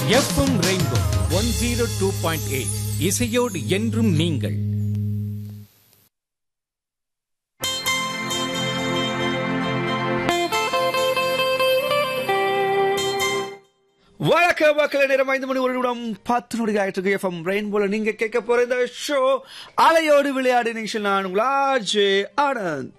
FM rainbow one zero two point eight இசையோடு என்றும் நீங்கள் வணக்கம் மக்களே நேரம் ஐந்து மணி ஒரு நிமிடம் பத்து நொடிகள் ஆயிட்டு இருக்கு எஃப்எம் ரெயின்போல நீங்க கேட்க போற இந்த ஷோ அலையோடு விளையாடு நிகழ்ச்சி நான் உங்கள் ஆஜே ஆனந்த்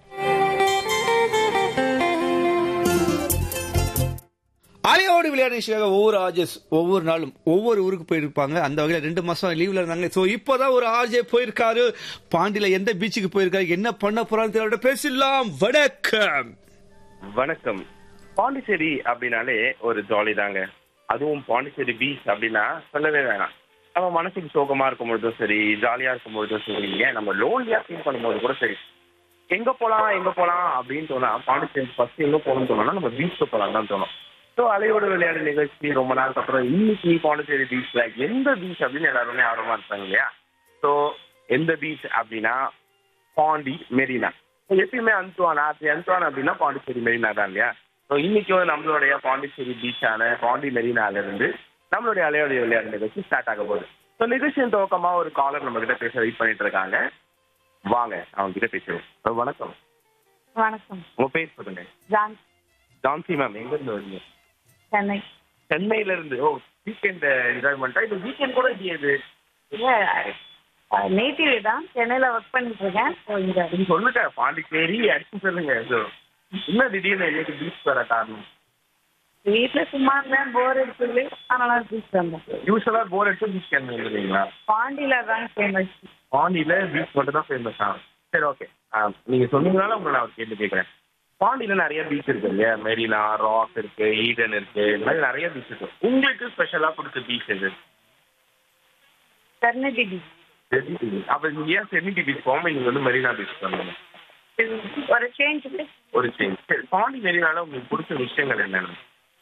அலையோடு விளையாடு நிகழ்ச்சியாக ஒவ்வொரு ஆஜஸ் ஒவ்வொரு நாளும் ஒவ்வொரு ஊருக்கு போயிருப்பாங்க அந்த வகையில் ரெண்டு மாசம் லீவ்ல இருந்தாங்க சோ இப்போதான் ஒரு ஆஜே போயிருக்காரு பாண்டியில எந்த பீச்சுக்கு போயிருக்காரு என்ன பண்ண போறான்னு தெரியல பேசலாம் வணக்கம் வணக்கம் பாண்டிச்சேரி அப்படின்னாலே ஒரு ஜாலி தாங்க அதுவும் பாண்டிச்சேரி பீச் அப்படின்னா சொல்லவே வேணாம் நம்ம மனசுக்கு சோகமா இருக்கும் பொழுதும் சரி ஜாலியா இருக்கும் பொழுதும் சரி ஏன் நம்ம லோன்லியா ஃபீல் பண்ணும்போது கூட சரி எங்க போலாம் எங்க போலாம் அப்படின்னு தோணா பாண்டிச்சேரி ஃபர்ஸ்ட் எங்க போகணும்னு தோணும்னா நம்ம பீச்சுக்கு போலாம் தான் தோணும் ஸோ அலையோட விளையாடு நிகழ்ச்சி ரொம்ப நாளுக்கு அப்புறம் இன்னைக்கு பாண்டிச்சேரி பீச்ல எந்த பீச் அப்படின்னு எல்லாருமே ஆர்வமா இருப்பாங்க இல்லையா ஸோ எந்த பீச் அப்படின்னா பாண்டி மெரினா So, எப்பயுமே அந்துவான் ஆத்தி அந்துவான் அப்படின்னா பாண்டிச்சேரி மெரினா தான் இல்லையா ஸோ இன்னைக்கு வந்து நம்மளுடைய பாண்டிச்சேரி பீச்சான பாண்டி மெரினால இருந்து நம்மளுடைய அலையோடைய விளையாட்டு நிகழ்ச்சி ஸ்டார்ட் ஆக போகுது ஸோ நிகழ்ச்சியின் துவக்கமா ஒரு காலர் நம்ம கிட்ட பேச வெயிட் பண்ணிட்டு இருக்காங்க வாங்க அவங்க கிட்ட பேசுவோம் So, வணக்கம் வணக்கம் உங்க பேர் சொல்லுங்க ஜான் ஜான்சி மேம் எங்க இருந்து வரீங்க சென்னை சென்னையில இருந்து ஓ வீக்கெண்ட் என்ஜாய்மெண்ட்டா இது வீக்கெண்ட் கூட இல்லையே இது இல்லை நேட்டிவ் தான் சென்னையில் ஒர்க் பண்ணிட்டு இருக்கேன் ஸோ இங்கே நீங்க சொல்லுங்க பாண்டிச்சேரி அடிச்சு சொல்லுங்க So, என்ன திடீர்னு இன்னைக்கு பீச் வர காரணம் வீட்டில் சும்மா இருந்தேன் போர் அடிச்சது அதனால பீச் வந்தேன் யூஸ்வலா போர் அடிச்சு பீச் கிளம்பி வந்துருவீங்களா பாண்டியில் தான் ஃபேமஸ் பாண்டியில பீச் மட்டும் தான் ஃபேமஸ் ஆகும் சரி ஓகே நீங்க சொன்னீங்கனால உங்களை நான் ஒரு கேள்வி கேட்கறேன் பாண்டியில நிறைய பீச் இருக்கு இல்லையா மெரினா ராக் இருக்கு ஈடன் இருக்கு இந்த மாதிரி நிறைய பீச் இருக்கு உங்களுக்கு ஸ்பெஷலா பிடிச்ச பீச் எது சென்னை பீச் சென்னிட்டி பீச் அப்ப நீங்க ஏன் சென்னிட்டி பீச் போகாம நீங்க வந்து மெரினா பீச் பண்ணணும் ஒரு சேஞ்சுக்கு ஒரு சேஞ்ச் சரி பாண்டி மெரினால உங்களுக்கு பிடிச்ச விஷயங்கள் என்னென்ன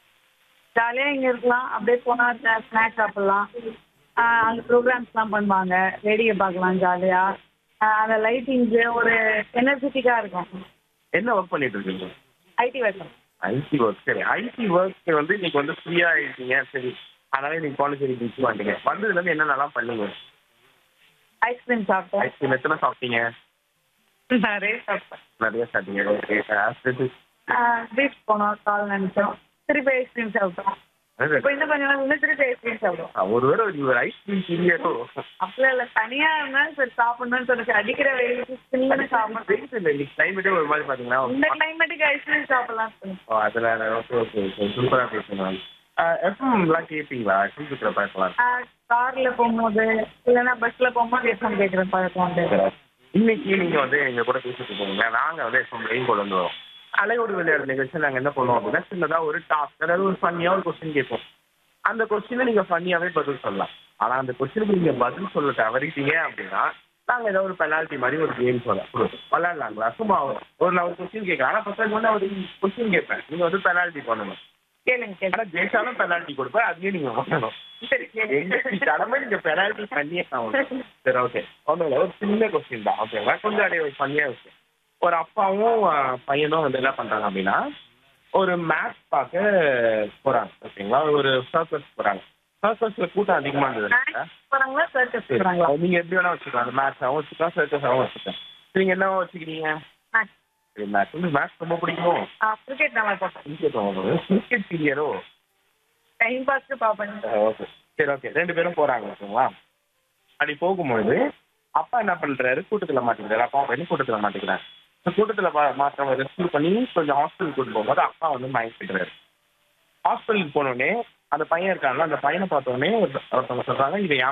ஜாலியாக இங்கே இருக்கலாம் அப்படியே போனால் ஸ்நாக்ஸ் சாப்பிட்லாம் அங்கே ப்ரோக்ராம்ஸ்லாம் பண்ணுவாங்க ரேடியோ பார்க்கலாம் ஜாலியாக அந்த லைட்டிங்ஸு ஒரு எனர்ஜெட்டிக்காக இருக்கும் என்ன ஒர்க் பண்ணிட்டு இருக்கீங்க ஐடி ஒர்க் ஐடி ஒர்க் சரி ஐடி ஒர்க் வந்து இன்னைக்கு வந்து ஃப்ரீயா ஆயிட்டீங்க சரி அதனால நீங்க பாண்டிச்சேரி பீச் வந்தீங்க வந்ததுல இருந்து என்னென்னலாம் பண்ணீங்க ஐஸ்கிரீம் சாப்பிட்டேன் ஐஸ்கிரீம் எத்தனை சாப்பிட்டீங்க நிறைய சாப்பிட்டேன் நிறைய சாப்பிட்டீங்க ஓகே பீச் போனோம் கால் நினைச்சோம் திருப்பி ஐஸ்கிரீம் சாப்பிட்டோம் இப்போ என்ன பண்ணலாம் இன்னும் திருப்பி ஐஸ்கிரீம் சாப்பிடுவோம் ஒருவேளை ஒரு ஐஸ்கிரீம் சீரியஸோ அப்படிலாம் இல்லை தனியா இருந்தாலும் சரி சாப்பிடணும்னு சொல்லிச்சு அடிக்கிற வெயிலுக்கு சில்லுன்னு சாப்பிடணும் வெயிட் இல்லை இன்னைக்கு கிளைமேட்டே ஒரு மாதிரி பாத்தீங்களா இந்த கிளைமேட்டுக்கு ஐஸ்கிரீம் சாப்பிடலாம் சொல்லி ஓ, அதனால ஓகே ஓகே ஓகே சூப்பரா பேசுங்க எஃப்எம்லாம் கேட்பீங்களா எஃப்எம் கேட்குற பழக்கலாம் கார்ல போகும்போது இல்லைன்னா பஸ்ல போகும்போது எஃப்எம் கேட்குற பழக்கம் உண்டு இன்னைக்கு நீங்க வந்து எங்க கூட பேசிட்டு போவீங்க நாங்க வந்து எஃப்எம் ரெயின் கொண்டு வந்து வரோம் அலையோடு விளையாடு நிகழ்ச்சி நாங்க என்ன பண்ணுவோம் அப்படின்னா சின்னதா ஒரு டாஸ்க் அதாவது ஒரு ஃபன்னியா ஒரு கொஸ்டின் கேட்போம் அந்த கொஸ்டினை நீங்க ஃபன்னியாவே பதில் சொல்லலாம் ஆனா அந்த கொஸ்டினுக்கு நீங்க பதில் சொல்ல தவறிட்டீங்க அப்படின்னா நாங்க ஏதாவது ஒரு பெனால்ட்டி மாதிரி ஒரு கேம் சொல்ல விளையாடலாங்களா சும்மா ஒரு நான் ஒரு கொஸ்டின் கேட்கறேன் ஆனா ஃபர்ஸ்ட் வந்து ஒரு கொஸ்டின் கேட்பேன் நீங்க வந்து பெனால்ட்டி பண்ணணும் கேளுங்க கேளுங்க ஆனா ஜெயிச்சாலும் பெனால்ட்டி கொடுப்பேன் அதையும் நீங்க பண்ணணும் சரி எங்க கேளுங்க கடமை நீங்க பெனால்ட்டி பண்ணியே ஆகணும் சரி ஓகே ஒன்றும் இல்லை ஒரு சின்ன கொஸ்டின் தான் ஓகேங்களா கொஞ்சம் அப்படியே ஒரு பண்ணியே விஷயம் ஒரு அப்பாவும் அஹ், பையனும் வந்து என்ன பண்றாங்க அப்படின்னா ஒரு மேட்ச் பார்க்க போறாங்க ஓகேங்களா ஒரு சர்க்கஸ் போறாங்க சர்க்கஸ்ல கூட்டம் அதிகமா இருந்தது Match போறாங்களா சர்க்கஸ் போறாங்களா நீங்க எப்படி வேணா வச்சுக்கலாம் மேட்சாகவும் வச்சுக்கலாம் சர்க்கஸாகவும் வச்சுக்கலாம் நீங்க என்ன வச்சுக்கிறீங்க சரி மேட்ச் வந்து மேட்ச் ரொம்ப பிடிக்கும் கிரிக்கெட் நல்லா பார்ப்பேன் கிரிக்கெட் கிரிக்கெட் சீரியரோ டைம் பாஸ்க்கு பார்ப்பேன் ஓகே சரி ஓகே ரெண்டு பேரும் போறாங்க ஓகேங்களா அப்படி போகும்பொழுது அப்பா என்ன பண்றாரு கூட்டத்துல மாட்டிக்கிறாரு அப்பா பையன் கூட்டத்துல மாட்டிக்கிறாரு இந்த கூட்டத்துல மா- மாற்றவங்க ரெஸ்கியூ பண்ணி கொஞ்சம் ஹாஸ்பிட்டல் கூட்டு போகும்போது அப்பா வந்து மயக்கிடுறாரு ஹாஸ்பிட்டலுக்கு போனோடனே அந்த பையன் இருக்கான்ல அந்த பையனை பார்த்தோடனே ஒருத்தவங்க சொல்றாங்க இதை